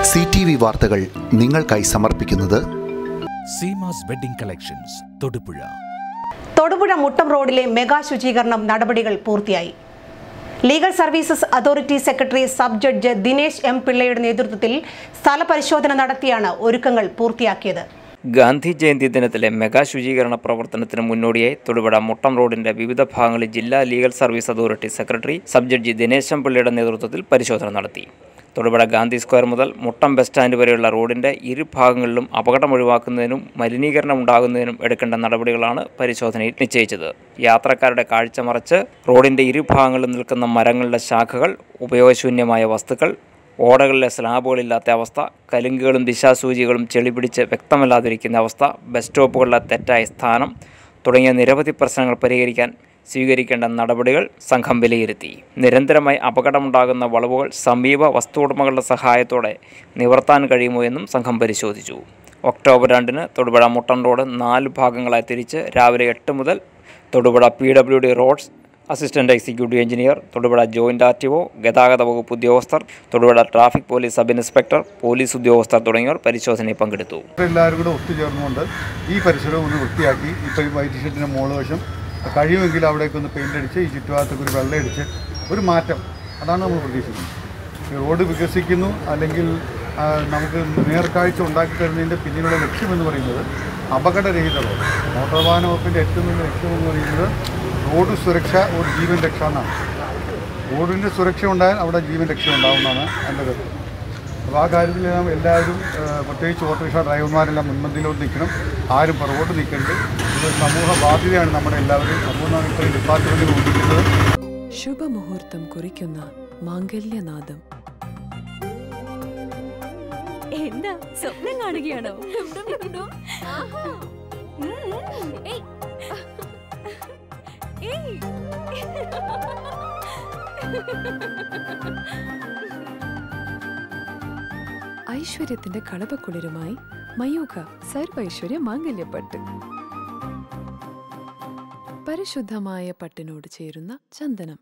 C T V വാർത്തകൾ നിങ്ങൾക്കായി സമർപ്പിക്കുന്നത് സീമാസ് വെഡിംഗ് കളക്ഷൻസ് തൊടുപുഴ തൊടുപുഴ മുട്ടം റോഡിലെ മെഗാ ശുചീകരണം നടപടികൾ പൂർത്തിയായി legal services authority secretary sub judge Dinesh M പിള്ളയുടെ നേതൃത്വത്തിൽ സ്ഥലപരിശോധന നടത്തിയാണ് ഒരുക്കങ്ങൾ പൂർത്തിയാക്കിയത് ഗാന്ധി ജയന്തി ദിനത്തിലെ മെഗാ ശുചീകരണ പ്രവർത്തനത്തിന് മുന്നോടിയായി തൊടുപുഴ മുട്ടം റോഡിന്റെ വിവിധ ഭാഗങ്ങളിൽ ജില്ലാ legal service authority secretary sub judge ദിനേശം പിള്ളയുടെ നേതൃത്വത്തിൽ പരിശോധന നടത്തി തൊടുപുഴ ഗാന്ധി സ്ക്വയർ മുതൽ മുട്ടം ബസ് സ്റ്റാൻഡ് വരെയുള്ള റോഡിന്റെ ഇരുഭാഗങ്ങളിലും അപകടം ഒഴിവാക്കുന്നതിനും മലിനീകരണം ഉണ്ടാകുന്നതിനും എടുക്കേണ്ട നടപടികളാണ് പരിശോധനയിൽ നിശ്ചയിച്ചത് യാത്രക്കാരുടെ കാഴ്ച മറച്ച് റോഡിന്റെ ഇരുഭാഗങ്ങളിലും നിൽക്കുന്ന മരങ്ങളുടെ ശാഖകൾ ഉപയോഗശൂന്യമായ വസ്തുക്കൾ ഓടകളിലെ സ്ലാബുകളില്ലാത്ത അവസ്ഥ കലുങ്കുകളും ദിശാസൂചികളും ചെളി പിടിച്ച് വ്യക്തമല്ലാതിരിക്കുന്ന അവസ്ഥ ബസ് സ്റ്റോപ്പുകളിലെ തെറ്റായ സ്ഥാനം തുടങ്ങിയ നിരവധി പ്രശ്നങ്ങൾ പരിഹരിക്കാൻ സ്വീകരിക്കേണ്ട നടപടികൾ സംഘം വിലയിരുത്തി നിരന്തരമായി അപകടമുണ്ടാകുന്ന വളവുകൾ സമീപ വസ്തു ഉടമകളുടെ സഹായത്തോടെ നിവർത്താൻ കഴിയുമോ എന്നും സംഘം പരിശോധിച്ചു ഒക്ടോബർ രണ്ടിന് തൊടുപുഴ മുട്ടൻ റോഡ് നാല് ഭാഗങ്ങളായി തിരിച്ച് രാവിലെ എട്ട് മുതൽ Thodupuzha P W D roads assistant executive engineer Thodupuzha joint R T O ഗതാഗത വകുപ്പ് ഉദ്യോഗസ്ഥർ Thodupuzha traffic police sub inspector police ഉദ്യോഗസ്ഥർ തുടങ്ങിയവർ പരിശോധനയിൽ പങ്കെടുത്തു എല്ലാവരും കൂടെ ഒത്തുചേർന്നുകൊണ്ട് ഈ പരിസരം ഒന്ന് വൃത്തിയാക്കി ഇപ്പോൾ ഈ വൈറ്റ് ഷീറ്റിൻ്റെ മുകൾ വശം കഴിയുമെങ്കിൽ അവിടേക്ക് ഒന്ന് പെയിൻ്റ് അടിച്ച് ഈ ചുറ്റുഭാഗത്തേക്ക് ഒരു വെള്ളം അടിച്ച് ഒരു മാറ്റം അതാണ് നമ്മൾ പ്രതീക്ഷിക്കുന്നത് ഈ റോഡ് വികസിക്കുന്നു അല്ലെങ്കിൽ ആ, നമുക്ക് നേർക്കാഴ്ച ഉണ്ടാക്കി തരുന്നതിൻ്റെ പിന്നിലുള്ള ലക്ഷ്യമെന്ന് പറയുന്നത് അപകടരഹിത റോഡ് മോട്ടോർ വാഹന വകുപ്പിൻ്റെ ഏറ്റവും വലിയ ലക്ഷ്യമെന്ന് പറയുന്നത് റോഡ് സുരക്ഷ ഒരു ജീവൻ രക്ഷ എന്നാണ് റോഡിൻ്റെ സുരക്ഷ ഉണ്ടായാൽ അവിടെ ജീവൻ രക്ഷ ഉണ്ടാവുന്നതാണ് എൻ്റെ കരുത്ത് അപ്പോൾ ആ കാര്യത്തിൽ നാം എല്ലാവരും ആ, പ്രത്യേകിച്ച് ഓട്ടോറിക്ഷ ഡ്രൈവർമാരെല്ലാം മുൻപന്തിയിലോട്ട് നിൽക്കണം ആരും പുറകോട്ട് നിൽക്കരുത് ഇത് സമൂഹ ബാധ്യതയാണ് നമ്മുടെ എല്ലാവരും അതുകൊണ്ടാണ് ഇത്രയും ഡിപ്പാർട്ട്മെൻറ്റ് കൊണ്ടിരിക്കുന്നത് ശുഭമുഹൂർത്തം കുറിക്കുന്ന മാംഗല്യനാദം എന്താ സ്വപ്നം കാണുകയാണോ ഉം. ഏയ്. ഏയ്. ഐശ്വര്യത്തിന്റെ കളപക്കുളിരുമായി മയൂഖ സർവൈശ്വര്യ മാംഗല്യപ്പട്ട് പരിശുദ്ധമായ പട്ടിനോട് ചേരുന്ന ചന്ദനം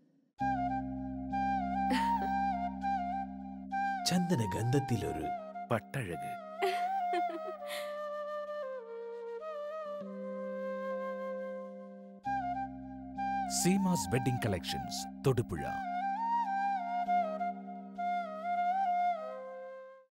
ചന്ദന ഗന്ധത്തിലൊരു പട്ടഴക് സീമാസ് വെഡിംഗ് കളക്ഷൻസ് തൊടുപുഴ